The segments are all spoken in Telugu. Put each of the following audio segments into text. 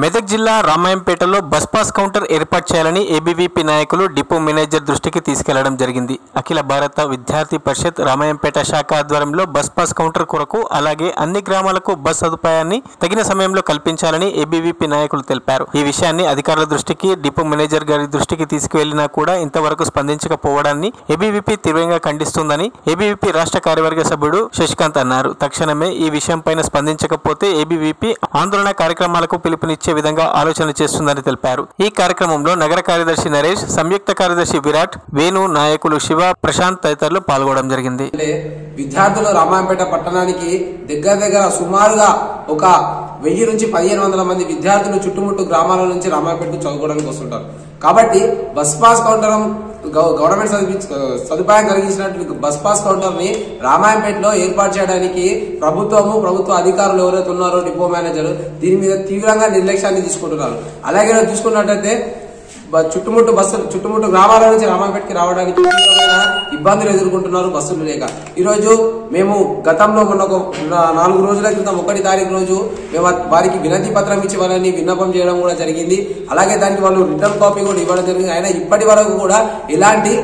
మెదక్ జిల్లా రామాయంపేటలో బస్ పాస్ కౌంటర్ ఏర్పాటు చేయాలని ఏబీవీపీ నాయకులు డిపో మేనేజర్ దృష్టికి తీసుకెళ్లడం జరిగింది అఖిల భారత విద్యార్థి పరిషత్ రామాయంపేట శాఖ ఆధ్వర్యంలో బస్ పాస్ కౌంటర్ కొరకు అలాగే అన్ని గ్రామాలకు బస్ సదుపాయాన్ని తగిన సమయంలో కల్పించాలని ఏబీవీపీ నాయకులు తెలిపారు ఈ విషయాన్ని అధికారుల దృష్టికి డిపో మేనేజర్ గారి దృష్టికి తీసుకువెళ్లినా కూడా ఇంతవరకు స్పందించకపోవడాన్ని ఏబీవీపీ తీవ్రంగా ఖండిస్తుందని ఏబీవీపీ రాష్ట్ర కార్యవర్గ సభ్యుడు శశికాంత్ అన్నారు తక్షణమే ఈ విషయంపైన స్పందించకపోతే ఏబీవీపీ ఆందోళన కార్యక్రమాలకు పిలుపునిచ్చే విధంగా ఆలోచన చేస్తుందని తెలిపారు ఈ కార్యక్రమంలో నగర కార్యదర్శి నరేష్ సంయుక్త కార్యదర్శి విరాట్ వేణు నాయకులు శివ ప్రశాంత్ తదితరులు పాల్గొనడం జరిగింది అంటే విద్యార్థులు రామాయంపేట పట్టణానికి దగ్గర దగ్గర సుమారుగా ఒక వెయ్యి నుంచి పదిహేను వందల మంది విద్యార్థులు చుట్టుముట్టు గ్రామాల నుంచి రామాయంపేటకు చదువుకోవడానికి వస్తుంటారు కాబట్టి బస్ పాస్ కౌంటర్ గవ- గవర్నమెంట్ సదుపి- సదుపాయం కలిగించినట్లు బస్ పాస్ కౌంటర్ ని రామాయంపేటలో ఏర్పాటు చేయడానికి ప్రభుత్వము ప్రభుత్వ అధికారులు ఎవరైతే ఉన్నారో డిపో మేనేజర్ దీని మీద తీవ్రంగా నిర్లక్ష్యాన్ని తీసుకుంటున్నారు అలాగే చూసుకున్నట్టయితే బ- చుట్టుముట్టు బస్సులు చుట్టుముట్టు గ్రామాల నుంచి రామాపేటకి రావడానికి తీవ్రమైన ఇబ్బందులు ఎదుర్కొంటున్నారు బస్సులు లేక ఈ రోజు మేము గతంలో మొన్న ఒక నా- నాలుగు రోజుల క్రితం ఒకటి తారీఖు రోజు మేము ఆ- వారికి వినతి పత్రం ఇచ్చి వాళ్ళని విన్నపం చేయడం కూడా జరిగింది అలాగే దానికి వాళ్ళు రిటర్న్ కాపీ కూడా ఇవ్వడం జరిగింది అయినా ఇప్పటి వరకు కూడా ఎలాంటి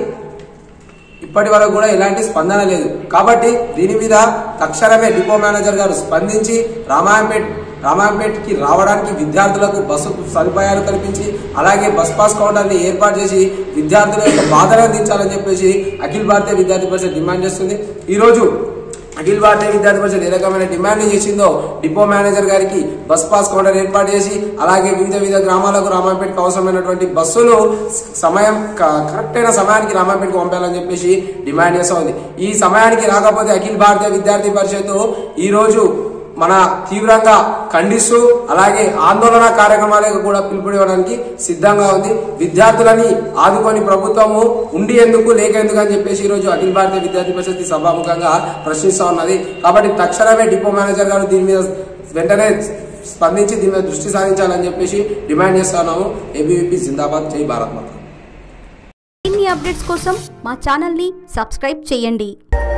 ఇప్పటి వరకు కూడా ఎలాంటి స్పందన లేదు కాబట్టి దీని మీద తక్షణమే డిపో మేనేజర్ గారు స్పందించి రామాయంపేట్ రామాయంపేట్కి రావడానికి విద్యార్థులకు బస్సు సదుపాయాలు కల్పించి అలాగే బస్ పాస్ కౌంటర్ని ఏర్పాటు చేసి విద్యార్థుల యొక్క బాధను అందించాలని చెప్పేసి అఖిల భారతీయ విద్యార్థి పరిషత్ డిమాండ్ చేస్తుంది ఈ రోజు అఖిల భారతీయ విద్యార్థి పరిషత్ ఏ రకమైన డిమాండ్ చేసిందో డిపో మేనేజర్ గారికి బస్ పాస్ కౌంటర్ ఏర్పాటు చేసి అలాగే వివిధ వివిధ గ్రామాలకు రామాయపేటకు అవసరమైనటువంటి బస్సులు సమయం క- కరెక్ట్ అయిన సమయానికి రామాయపేటకు పంపాలని చెప్పేసి డిమాండ్ చేస్తా ఉంది ఈ సమయానికి రాకపోతే అఖిల భారతీయ విద్యార్థి పరిషత్ ఈ రోజు మన తీవ్రంగా ఖండిస్తూ అలాగే ఆందోళన కార్యక్రమాలకు కూడా పిలుపునివ్వడానికి సిద్ధంగా ఉంది విద్యార్థులని ఆదుకొని ప్రభుత్వము ఉండి ఎందుకు లేక ఎందుకు అని చెప్పేసి ఈ రోజు అఖిల భారతీయ విద్యార్థి పరిషత్ సభాముఖంగా ప్రశ్నిస్తా ఉన్నది కాబట్టి తక్షణమే డిపో మేనేజర్ గారు దీని మీద వెంటనే స్పందించి దీని మీద దృష్టి సారించాలని చెప్పేసి డిమాండ్ చేస్తున్నాము ఏబీవీపీ జిందాబాద్ జై భారత్ మాత మరిన్ని అప్డేట్స్ కోసం మా ఛానల్ని సబ్స్క్రైబ్ చేయండి